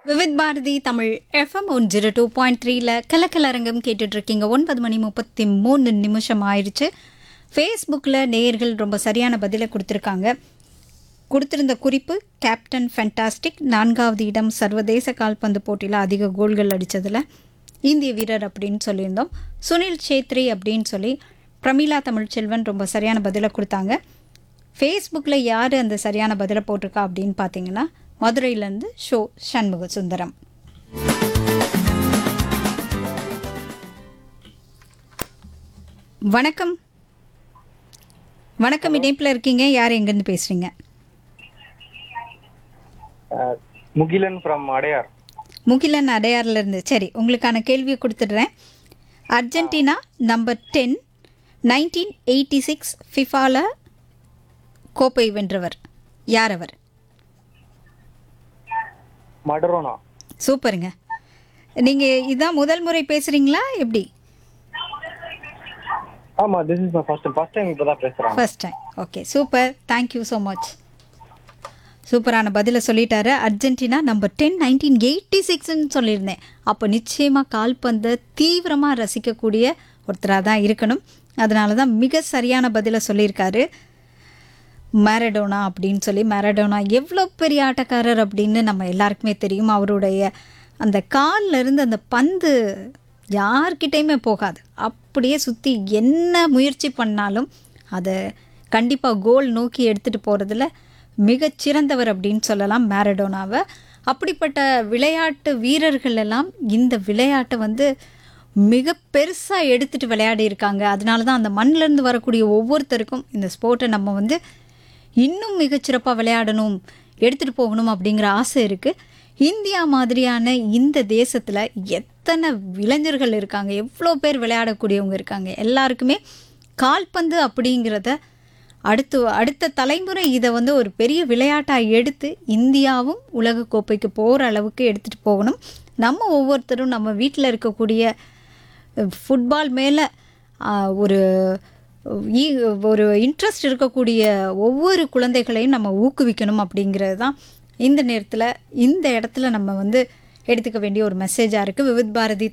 Vividh Bharati Tamil FM one zero two point த்ரீல கலக்கலரங்கம் கேட்டுட்டு இருக்கீங்க ஒன்பது மணி முப்பத்தி மூணு நிமிஷம் ஆயிடுச்சு ஃபேஸ்புக்கில் நேயர்கள் ரொம்ப சரியான பதிலை கொடுத்துருக்காங்க கொடுத்திருந்த குறிப்பு கேப்டன் ஃபென்டாஸ்டிக் நான்காவது இடம் சர்வதேச கால்பந்து போட்டியில் அதிக கோல்கள் அடித்ததில் இந்திய வீரர் அப்படின்னு சொல்லியிருந்தோம் சுனில் சேத்ரி அப்படின்னு சொல்லி பிரமிளா தமிழ்ச்செல்வன் ரொம்ப சரியான பதிலை கொடுத்தாங்க ஃபேஸ்புக்கில் யார் அந்த சரியான பதிலை போட்டிருக்கா அப்படின்னு பார்த்தீங்கன்னா மதுரையிலேருந்து ஷோ சண்முக சுந்தரம் வணக்கம் வணக்கம் இணைப்பில் இருக்கீங்க யார் எங்கேருந்து பேசுகிறீங்க Uh, முகிலன் ஃப்ரம் அடையார் முகிலன் அடையார்ல இருந்து சரி உங்களுக்கான கேள்வியை கொடுத்துடுறேன் Argentina number ten nineteen eighty six ஃபிஃபால கோப்பை வென்றவர் யார் அவர் மடரோனா சூப்பருங்க நீங்கள் இதான் முதல் முறை பேசுகிறீங்களா எப்படி ஆமா this is my first first time இப்போ தான் பேசுறேன் first time okay super thank you so much சூப்பரான பதிலை சொல்லிட்டாரு Argentina number ten nineteen eighty சிக்ஸ்ன்னு சொல்லியிருந்தேன் அப்போ நிச்சயமாக கால்பந்தை தீவிரமாக ரசிக்கக்கூடிய ஒருத்தராக தான் இருக்கணும் அதனால தான் மிக சரியான பதிலை சொல்லியிருக்காரு மேரடோனா அப்படின்னு சொல்லி மேரடோனா எவ்வளோ பெரிய ஆட்டக்காரர் அப்படின்னு நம்ம எல்லாருக்குமே தெரியும் அவருடைய அந்த கால்ல இருந்து அந்த பந்து யார்கிட்டயுமே போகாது அப்படியே சுற்றி என்ன முயற்சி பண்ணாலும் அதை கண்டிப்பாக கோல் நோக்கி எடுத்துகிட்டு போகிறதுல மிகச்சிறந்தவர் அப்படின்னு சொல்லலாம் மேரடோனாவை அப்படிப்பட்ட விளையாட்டு வீரர்கள் எல்லாம் இந்த விளையாட்டை வந்து மிக பெருசாக எடுத்துகிட்டு விளையாடி இருக்காங்க அதனால தான் அந்த மண்ணிலேருந்து வரக்கூடிய ஒவ்வொருத்தருக்கும் இந்த ஸ்போர்ட்டை நம்ம வந்து இன்னும் மிகச்சிறப்பாக விளையாடணும் எடுத்துகிட்டு போகணும் அப்படிங்கிற ஆசை இருக்குது இந்தியா மாதிரியான இந்த தேசத்தில் எத்தனை இளைஞர்கள் இருக்காங்க எவ்வளோ பேர் விளையாடக்கூடியவங்க இருக்காங்க எல்லாருக்குமே கால்பந்து அப்படிங்கிறத அடுத்து அடுத்த தலைமுறை இதை வந்து ஒரு பெரிய விளையாட்டாக எடுத்து இந்தியாவும் உலகக்கோப்பைக்கு போகிற அளவுக்கு எடுத்துகிட்டு போகணும் நம்ம ஒவ்வொருத்தரும் நம்ம வீட்டில் இருக்கக்கூடிய ஃபுட்பால் மேலே ஒரு ஈ- ஒரு இன்ட்ரெஸ்ட் இருக்கக்கூடிய ஒவ்வொரு குழந்தைகளையும் நம்ம ஊக்குவிக்கணும் அப்படிங்கிறது தான் இந்த நேரத்தில் இந்த இடத்துல நம்ம வந்து எடுத்துக்க வேண்டிய ஒரு மெசேஜாக இருக்குது விவித் பாரதி